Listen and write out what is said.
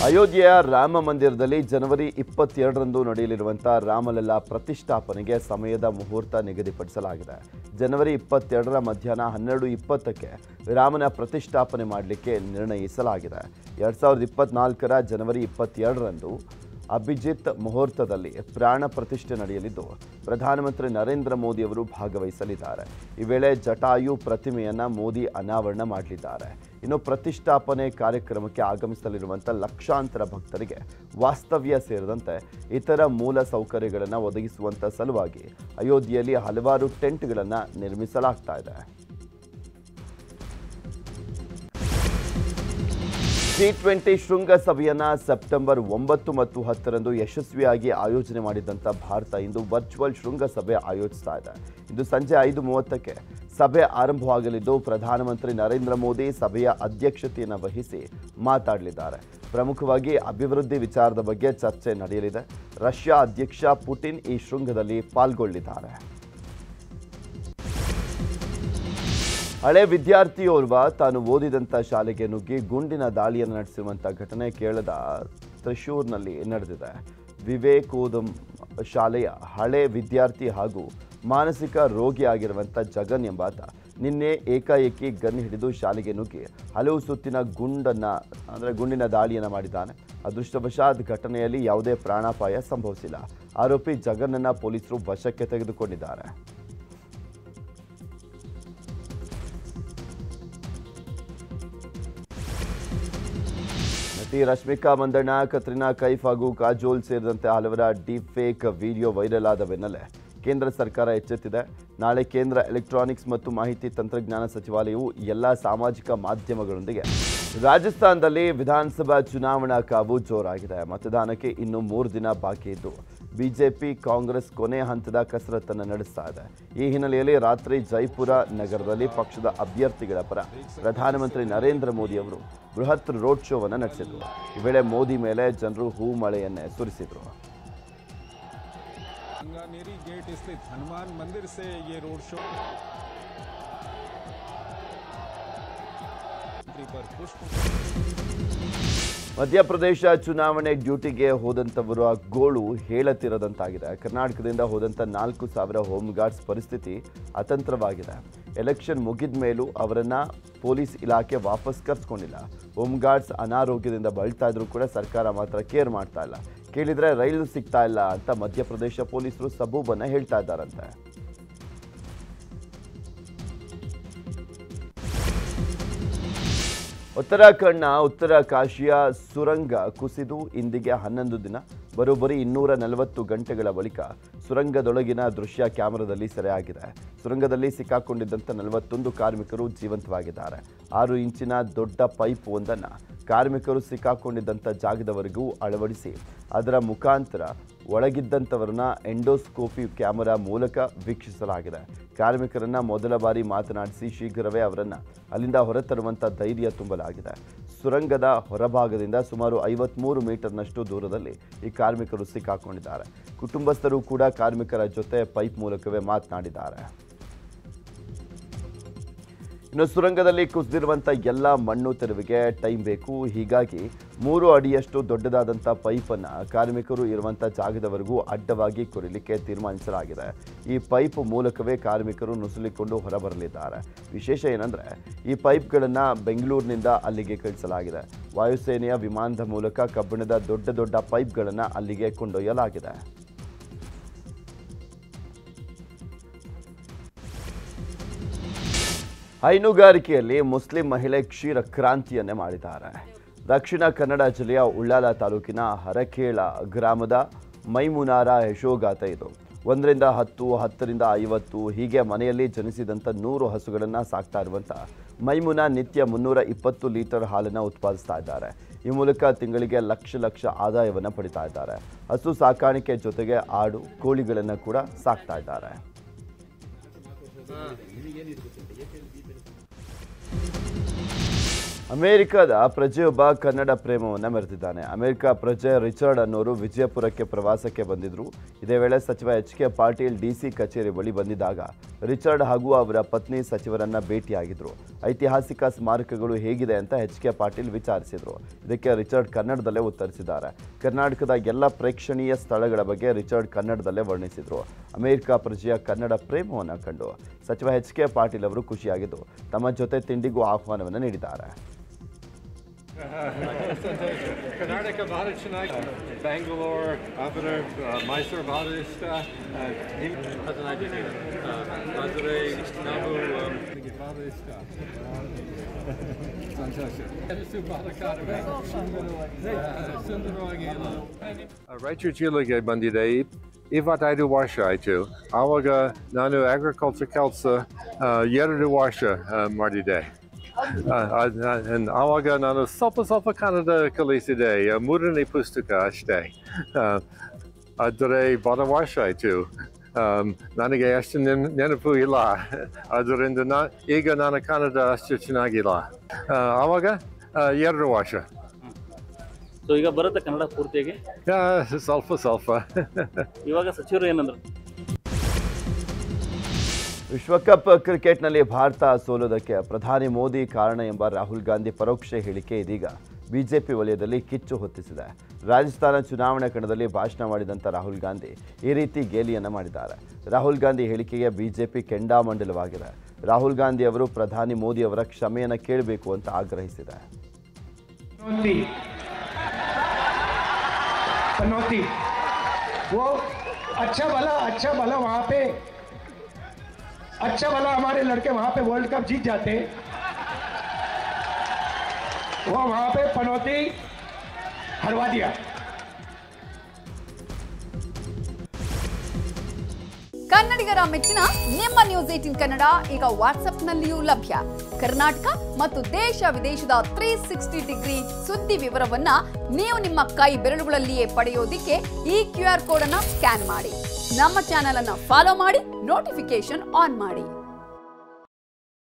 ಅಯೋಧ್ಯೆಯ ರಾಮ ಮಂದಿರದಲ್ಲಿ ಜನವರಿ ಇಪ್ಪತ್ತೆರಡರಂದು ನಡೆಯಲಿರುವಂಥ ರಾಮಲಲ್ಲಾ ಪ್ರತಿಷ್ಠಾಪನೆಗೆ ಸಮಯದ ಮುಹೂರ್ತ ನಿಗದಿಪಡಿಸಲಾಗಿದೆ ಜನವರಿ ಇಪ್ಪತ್ತೆರಡರ ಮಧ್ಯಾಹ್ನ ಹನ್ನೆರಡು ಇಪ್ಪತ್ತಕ್ಕೆ ರಾಮನ ಪ್ರತಿಷ್ಠಾಪನೆ ಮಾಡಲಿಕ್ಕೆ ನಿರ್ಣಯಿಸಲಾಗಿದೆ ಎರಡು ಸಾವಿರದ ಇಪ್ಪತ್ನಾಲ್ಕರ ಜನವರಿ ಇಪ್ಪತ್ತೆರಡರಂದು ಅಭಿಜಿತ್ ಮುಹೂರ್ತದಲ್ಲಿ ಪ್ರಾಣ ಪ್ರತಿಷ್ಠೆ ನಡೆಯಲಿದ್ದು ಪ್ರಧಾನಮಂತ್ರಿ ನರೇಂದ್ರ ಮೋದಿ ಅವರು ಭಾಗವಹಿಸಲಿದ್ದಾರೆ ಈ ವೇಳೆ ಜಟಾಯು ಪ್ರತಿಮೆಯನ್ನ ಮೋದಿ ಅನಾವರಣ ಮಾಡಲಿದ್ದಾರೆ ಇನ್ನು ಪ್ರತಿಷ್ಠಾಪನೆ ಕಾರ್ಯಕ್ರಮಕ್ಕೆ ಆಗಮಿಸಲಿರುವಂಥ ಲಕ್ಷಾಂತರ ಭಕ್ತರಿಗೆ ವಾಸ್ತವ್ಯ ಸೇರಿದಂತೆ ಇತರ ಮೂಲ ಸೌಕರ್ಯಗಳನ್ನು ಒದಗಿಸುವಂಥ ಸಲುವಾಗಿ ಅಯೋಧ್ಯೆಯಲ್ಲಿ ಹಲವಾರು ಟೆಂಟ್ಗಳನ್ನು ನಿರ್ಮಿಸಲಾಗ್ತಾ ಇದೆ ಜಿ ಟ್ವೆಂಟಿ ಶೃಂಗಸಭೆಯನ್ನ ಸೆಪ್ಟೆಂಬರ್ ಒಂಬತ್ತು ಮತ್ತು ಹತ್ತರಂದು ಯಶಸ್ವಿಯಾಗಿ ಆಯೋಜನೆ ಮಾಡಿದಂಥ ಭಾರತ ಇಂದು ವರ್ಚುವಲ್ ಶೃಂಗಸಭೆ ಆಯೋಜಿಸ್ತಾ ಇದೆ ಇಂದು ಸಂಜೆ ಐದು ಮೂವತ್ತಕ್ಕೆ ಸಭೆ ಆರಂಭವಾಗಲಿದ್ದು ಪ್ರಧಾನಮಂತ್ರಿ ನರೇಂದ್ರ ಮೋದಿ ಸಭೆಯ ಅಧ್ಯಕ್ಷತೆಯನ್ನು ವಹಿಸಿ ಮಾತಾಡಲಿದ್ದಾರೆ ಪ್ರಮುಖವಾಗಿ ಅಭಿವೃದ್ಧಿ ವಿಚಾರದ ಬಗ್ಗೆ ಚರ್ಚೆ ನಡೆಯಲಿದೆ ರಷ್ಯಾ ಅಧ್ಯಕ್ಷ ಪುಟಿನ್ ಈ ಶೃಂಗದಲ್ಲಿ ಪಾಲ್ಗೊಳ್ಳಿದ್ದಾರೆ ಹಳೆ ವಿದ್ಯಾರ್ಥಿಯೋರ್ವ ತಾನು ಓದಿದಂಥ ಶಾಲೆಗೆ ನುಗ್ಗಿ ಗುಂಡಿನ ದಾಳಿಯನ್ನು ನಡೆಸಿರುವಂಥ ಘಟನೆ ಕೇರಳದ ತ್ರಿಶೂರ್ನಲ್ಲಿ ನಡೆದಿದೆ ವಿವೇಕೋದಂ ಶಾಲೆಯ ಹಳೆ ವಿದ್ಯಾರ್ಥಿ ಹಾಗೂ ಮಾನಸಿಕ ರೋಗಿಯಾಗಿರುವಂಥ ಜಗನ್ ಎಂಬಾತ ನಿನ್ನೆ ಏಕಾಏಕಿ ಗನ್ ಹಿಡಿದು ಶಾಲೆಗೆ ನುಗ್ಗಿ ಹಲವು ಸುತ್ತಿನ ಗುಂಡನ್ನು ಅಂದರೆ ಗುಂಡಿನ ದಾಳಿಯನ್ನು ಮಾಡಿದ್ದಾನೆ ಅದೃಷ್ಟವಶಾತ್ ಘಟನೆಯಲ್ಲಿ ಯಾವುದೇ ಪ್ರಾಣಾಪಾಯ ಸಂಭವಿಸಿಲ್ಲ ಆರೋಪಿ ಜಗನ್ನನ್ನು ಪೊಲೀಸರು ವಶಕ್ಕೆ ತೆಗೆದುಕೊಂಡಿದ್ದಾರೆ ನಟಿ ರಶ್ಮಿಕಾ ಮಂದಣ್ಣ ಕತ್ರಿನಾ ಕೈಫ್ ಹಾಗೂ ಕಾಜೋಲ್ ಸೇರಿದಂತೆ ಹಲವರ ಡೀಪ್ ಫೇಕ್ ವಿಡಿಯೋ ವೈರಲ್ ಆದ ಬೆನ್ನಲ್ಲೇ ಕೇಂದ್ರ ಸರ್ಕಾರ ಎಚ್ಚೆತ್ತಿದೆ ನಾಳೆ ಕೇಂದ್ರ ಎಲೆಕ್ಟ್ರಾನಿಕ್ಸ್ ಮತ್ತು ಮಾಹಿತಿ ತಂತ್ರಜ್ಞಾನ ಸಚಿವಾಲಯವು ಎಲ್ಲ ಸಾಮಾಜಿಕ ಮಾಧ್ಯಮಗಳೊಂದಿಗೆ ರಾಜಸ್ಥಾನದಲ್ಲಿ ವಿಧಾನಸಭಾ ಚುನಾವಣಾ ಕಾವು ಜೋರಾಗಿದೆ ಮತದಾನಕ್ಕೆ ಇನ್ನು ಮೂರು ದಿನ ಬಾಕಿ ಇದ್ದು ಬಿಜೆಪಿ ಕಾಂಗ್ರೆಸ್ ಕೊನೆ ಹಂತದ ಕಸರತ್ತನ್ನು ನಡೆಸ್ತಾ ಇದೆ ಈ ಹಿನ್ನೆಲೆಯಲ್ಲಿ ರಾತ್ರಿ ಜೈಪುರ ನಗರದಲ್ಲಿ ಪಕ್ಷದ ಅಭ್ಯರ್ಥಿಗಳ ಪರ ಪ್ರಧಾನಮಂತ್ರಿ ನರೇಂದ್ರ ಮೋದಿ ಅವರು ಬೃಹತ್ ರೋಡ್ ಶೋವನ್ನು ನಡೆಸಿದರು ಈ ವೇಳೆ ಮೋದಿ ಮೇಲೆ ಜನರು ಹೂ ಮಳೆಯನ್ನೇ ಸುರಿಸಿದರು गंगानेरी गेट स्थित हनुमान मंदिर से ये रोड शो पर पुष्प ಮಧ್ಯಪ್ರದೇಶ ಚುನಾವಣೆ ಡ್ಯೂಟಿಗೆ ಹೋದಂಥವರ ಗೋಳು ಹೇಳತಿರದಂತಾಗಿದೆ ಕರ್ನಾಟಕದಿಂದ ಹೋದಂಥ ನಾಲ್ಕು ಸಾವಿರ ಹೋಮ್ ಗಾರ್ಡ್ಸ್ ಪರಿಸ್ಥಿತಿ ಅತಂತ್ರವಾಗಿದೆ ಎಲೆಕ್ಷನ್ ಮುಗಿದ ಮೇಲೂ ಅವರನ್ನ ಪೊಲೀಸ್ ಇಲಾಖೆ ವಾಪಸ್ ಕರ್ಸ್ಕೊಂಡಿಲ್ಲ ಹೋಮ್ ಗಾರ್ಡ್ಸ್ ಅನಾರೋಗ್ಯದಿಂದ ಬಳಲ್ತಾ ಇದ್ರು ಕೂಡ ಸರ್ಕಾರ ಮಾತ್ರ ಕೇರ್ ಮಾಡ್ತಾ ಇಲ್ಲ ಕೇಳಿದ್ರೆ ರೈಲು ಸಿಗ್ತಾ ಇಲ್ಲ ಅಂತ ಮಧ್ಯಪ್ರದೇಶ ಪೊಲೀಸರು ಸಬೂಬನ್ನ ಹೇಳ್ತಾ ಇದ್ದಾರಂತೆ ಉತ್ತರಾಖಂಡ್ನ ಉತ್ತರ ಕಾಶಿಯ ಸುರಂಗ ಕುಸಿದು ಇಂದಿಗೆ ಹನ್ನೊಂದು ದಿನ ಬರೋಬ್ಬರಿ ಇನ್ನೂರ ನಲವತ್ತು ಗಂಟೆಗಳ ಬಳಿಕ ಸುರಂಗದೊಳಗಿನ ದೃಶ್ಯ ಕ್ಯಾಮೆರಾದಲ್ಲಿ ಸೆರೆಯಾಗಿದೆ ಸುರಂಗದಲ್ಲಿ ಸಿಕ್ಕಾಕೊಂಡಿದ್ದಂಥ ನಲವತ್ತೊಂದು ಕಾರ್ಮಿಕರು ಜೀವಂತವಾಗಿದ್ದಾರೆ ಆರು ಇಂಚಿನ ದೊಡ್ಡ ಪೈಪ್ ಒಂದನ್ನು ಕಾರ್ಮಿಕರು ಸಿಕ್ಕಾಕೊಂಡಿದ್ದಂಥ ಜಾಗದವರೆಗೂ ಅಳವಡಿಸಿ ಅದರ ಮುಖಾಂತರ ಒಳಗಿದ್ದಂಥವರನ್ನ ಎಂಡೋಸ್ಕೋಪಿ ಕ್ಯಾಮೆರಾ ಮೂಲಕ ವೀಕ್ಷಿಸಲಾಗಿದೆ ಕಾರ್ಮಿಕರನ್ನ ಮೊದಲ ಬಾರಿ ಮಾತನಾಡಿಸಿ ಶೀಘ್ರವೇ ಅವರನ್ನ ಅಲ್ಲಿಂದ ಹೊರತರುವಂಥ ಧೈರ್ಯ ತುಂಬಲಾಗಿದೆ ಸುರಂಗದ ಹೊರಭಾಗದಿಂದ ಸುಮಾರು ಐವತ್ಮೂರು ಮೀಟರ್ನಷ್ಟು ದೂರದಲ್ಲಿ ಈ ಕಾರ್ಮಿಕರು ಸಿಕ್ಕಾಕೊಂಡಿದ್ದಾರೆ ಕುಟುಂಬಸ್ಥರು ಕೂಡ ಕಾರ್ಮಿಕರ ಜೊತೆ ಪೈಪ್ ಮೂಲಕವೇ ಮಾತನಾಡಿದ್ದಾರೆ ಇನ್ನು ಸುರಂಗದಲ್ಲಿ ಕುಸಿದಿರುವಂಥ ಎಲ್ಲ ಮಣ್ಣು ತೆರವಿಗೆ ಟೈಮ್ ಬೇಕು ಹೀಗಾಗಿ ಮೂರು ಅಡಿಯಷ್ಟು ದೊಡ್ಡದಾದಂಥ ಪೈಪನ್ನು ಕಾರ್ಮಿಕರು ಇರುವಂಥ ಜಾಗದವರೆಗೂ ಅಡ್ಡವಾಗಿ ಕೊರಿಲಿಕ್ಕೆ ತೀರ್ಮಾನಿಸಲಾಗಿದೆ ಈ ಪೈಪ್ ಮೂಲಕವೇ ಕಾರ್ಮಿಕರು ನುಸುಳಿಕೊಂಡು ಹೊರಬರಲಿದ್ದಾರೆ ವಿಶೇಷ ಏನಂದರೆ ಈ ಪೈಪ್ಗಳನ್ನು ಬೆಂಗಳೂರಿನಿಂದ ಅಲ್ಲಿಗೆ ಕಳಿಸಲಾಗಿದೆ ವಾಯುಸೇನೆಯ ವಿಮಾನದ ಮೂಲಕ ಕಬ್ಬಿಣದ ದೊಡ್ಡ ದೊಡ್ಡ ಪೈಪ್ಗಳನ್ನು ಅಲ್ಲಿಗೆ ಕೊಂಡೊಯ್ಯಲಾಗಿದೆ ಹೈನುಗಾರಿಕೆಯಲ್ಲಿ ಮುಸ್ಲಿಂ ಮಹಿಳೆ ಕ್ಷೀರ ಕ್ರಾಂತಿಯನ್ನೇ ಮಾಡಿದ್ದಾರೆ ದಕ್ಷಿಣ ಕನ್ನಡ ಜಿಲ್ಲೆಯ ಉಳ್ಳಾಲ ತಾಲೂಕಿನ ಹರಕೇಳ ಗ್ರಾಮದ ಮೈಮುನಾರ ಯಶೋಗಾತ ಇದು ಒಂದರಿಂದ ಹತ್ತು ಹತ್ತರಿಂದ ಐವತ್ತು ಹೀಗೆ ಮನೆಯಲ್ಲಿ ಜನಿಸಿದಂಥ ನೂರು ಹಸುಗಳನ್ನು ಸಾಕ್ತಾ ಇರುವಂಥ ಮೈಮುನಾ ನಿತ್ಯ ಮುನ್ನೂರ ಇಪ್ಪತ್ತು ಲೀಟರ್ ಹಾಲನ್ನು ಉತ್ಪಾದಿಸ್ತಾ ಇದ್ದಾರೆ ಈ ಮೂಲಕ ತಿಂಗಳಿಗೆ ಲಕ್ಷ ಲಕ್ಷ ಆದಾಯವನ್ನು ಪಡಿತಾ ಇದ್ದಾರೆ ಹಸು ಸಾಕಾಣಿಕೆ ಜೊತೆಗೆ ಆಡು ಕೋಳಿಗಳನ್ನು ಕೂಡ ಸಾಕ್ತಾ ಇದ್ದಾರೆ ಅಮೆರಿಕದ ಪ್ರಜೆಯೊಬ್ಬ ಕನ್ನಡ ಪ್ರೇಮವನ್ನು ಮೆರೆದಿದ್ದಾನೆ ಅಮೆರಿಕ ಪ್ರಜೆ ರಿಚರ್ಡ್ ಅನ್ನೋರು ವಿಜಯಪುರಕ್ಕೆ ಪ್ರವಾಸಕ್ಕೆ ಬಂದಿದ್ರು ಇದೇ ವೇಳೆ ಸಚಿವ ಎಚ್ ಕೆ ಪಾಟೀಲ್ ಡಿಸಿ ಕಚೇರಿ ಬಳಿ ಬಂದಿದ್ದಾಗ ರಿಚರ್ಡ್ ಹಾಗೂ ಅವರ ಪತ್ನಿ ಸಚಿವರನ್ನ ಭೇಟಿಯಾಗಿದ್ರು ಐತಿಹಾಸಿಕ ಸ್ಮಾರಕಗಳು ಹೇಗಿದೆ ಅಂತ ಎಚ್ ಕೆ ಪಾಟೀಲ್ ವಿಚಾರಿಸಿದ್ರು ಇದಕ್ಕೆ ರಿಚರ್ಡ್ ಕನ್ನಡದಲ್ಲೇ ಉತ್ತರಿಸಿದ್ದಾರೆ ಕರ್ನಾಟಕದ ಎಲ್ಲ ಪ್ರೇಕ್ಷಣೀಯ ಸ್ಥಳಗಳ ಬಗ್ಗೆ ರಿಚರ್ಡ್ ಕನ್ನಡದಲ್ಲೇ ವರ್ಣಿಸಿದ್ರು ಅಮೆರಿಕ ಪ್ರಜೆಯ ಕನ್ನಡ ಪ್ರೇಮವನ್ನು ಕಂಡು ಸಚಿವ ಎಚ್ ಕೆ ಪಾಟೀಲ್ ಅವರು ಖುಷಿಯಾಗಿದ್ದು ತಮ್ಮ ಜೊತೆ ತಿಂಡಿಗೂ ಆಹ್ವಾನವನ್ನು ನೀಡಿದ್ದಾರೆ ಕರ್ನಾಟಕ ಭಾಳ ಚೆನ್ನಾಗಿ ಬ್ಯಾಂಗ್ಳೂರ್ ಆದ್ರೆ ಮೈಸೂರು ಭಾಳ ಇಷ್ಟ ಮದುವೆ ನಾವು ನನಗೆ ಭಾಳ ಇಷ್ಟ ಸಂತೋಷ ಕೆಲಸ ಭಾಳ ಕಡಿಮೆ ಸುಂದರವಾಗಿ ರಾಯಚೂರು ಜಿಲ್ಲೆಗೆ ಬಂದಿದೆ ಇಪ್ಪತ್ತೈದು ವರ್ಷ ಆಯಿತು ಆವಾಗ ನಾನು ಅಗ್ರಿಕಲ್ಚರ್ ಕೆಲಸ ಎರಡು ವರ್ಷ ಆ, ಮಾಡಿದೆ ಆ, ಅದ್- ಅದ್- ಆವಾಗ ನಾನು ಸ್ವಲ್ಪ ಸ್ವಲ್ಪ ಕನ್ನಡ ಕಲಿಸಿದೆ ಆ, ಮೂರನೇ ಪುಸ್ತಕ ಅಷ್ಟೇ ಆ, ಆದರೆ ಬಹಳ ವರ್ಷ ಆಯಿತು ನನಗೆ ಅಷ್ಟು ನೆನ್ ನೆನಪು ಇಲ್ಲ ಅದರಿಂದ ನಾ ಈಗ ನಾನು ಕನ್ನಡ ಅಷ್ಟು ಚೆನ್ನಾಗಿಲ್ಲ ಆ, ಆವಾಗ ಆ, ಎರಡು ವರ್ಷ ಸೊ ಈಗ ಬರುತ್ತೆ ಕನ್ನಡ ಪೂರ್ತಿಯಾಗಿ ಆ, ಸ್ವಲ್ಪ ಸ್ವಲ್ಪ ಇವಾಗ ಸಚಿವರು ಏನಂದ್ರು ವಿಶ್ವಕಪ್ ಕ್ರಿಕೆಟ್ನಲ್ಲಿ ಭಾರತ ಸೋಲೋದಕ್ಕೆ ಪ್ರಧಾನಿ ಮೋದಿ ಕಾರಣ ಎಂಬ ರಾಹುಲ್ ಗಾಂಧಿ ಪರೋಕ್ಷ ಹೇಳಿಕೆ ಇದೀಗ ಬಿಜೆಪಿ ವಲಯದಲ್ಲಿ ಕಿಚ್ಚು ಹೊತ್ತಿಸಿದೆ ರಾಜಸ್ಥಾನ ಚುನಾವಣಾ ಕಣದಲ್ಲಿ ಭಾಷಣ ಮಾಡಿದಂಥ ರಾಹುಲ್ ಗಾಂಧಿ ಈ ರೀತಿ ಗೇಲಿಯನ್ನು ಮಾಡಿದ್ದಾರೆ ರಾಹುಲ್ ಗಾಂಧಿ ಹೇಳಿಕೆಗೆ ಬಿಜೆಪಿ ಕೆಂಡಾಮಂಡಲವಾಗಿದೆ ರಾಹುಲ್ ಗಾಂಧಿ ಅವರು ಪ್ರಧಾನಿ ಮೋದಿ ಅವರ ಕ್ಷಮೆಯನ್ನು ಕೇಳಬೇಕು ಅಂತ ಆಗ್ರಹಿಸಿದೆ पनौती पनौती वो अच्छा भला अच्छा भला वहाँ पे अच्छा भला हमारे लड़के वहाँ पे वर्ल्ड कप जीत जाते वो वहाँ पे पनौती हरवा दिया ಕನ್ನಡಿಗರ ಮೆಚ್ಚಿನ ನಿಮ್ಮ ನ್ಯೂಸ್ ಏಟಿನ್ ಕನ್ನಡ ಈಗ ವಾಟ್ಸ್ಆಪ್ನಲ್ಲಿಯೂ ಲಭ್ಯ ಕರ್ನಾಟಕ ಮತ್ತು ದೇಶ ವಿದೇಶದ ತ್ರೀ ಸಿಕ್ಸ್ಟಿ ಡಿಗ್ರಿ ಸುದ್ದಿ ವಿವರವನ್ನ ನೀವು ನಿಮ್ಮ ಕೈ ಬೆರಳುಗಳಲ್ಲಿಯೇ ಪಡೆಯೋದಿಕ್ಕೆ ಈ ಕ್ಯೂ ಆರ್ ಕೋಡ್ ಅನ್ನ ಸ್ಕ್ಯಾನ್ ಮಾಡಿ ನಮ್ಮ ಚಾನೆಲ್ ಅನ್ನ ಫಾಲೋ ಮಾಡಿ ನೋಟಿಫಿಕೇಶನ್ ಆನ್ ಮಾಡಿ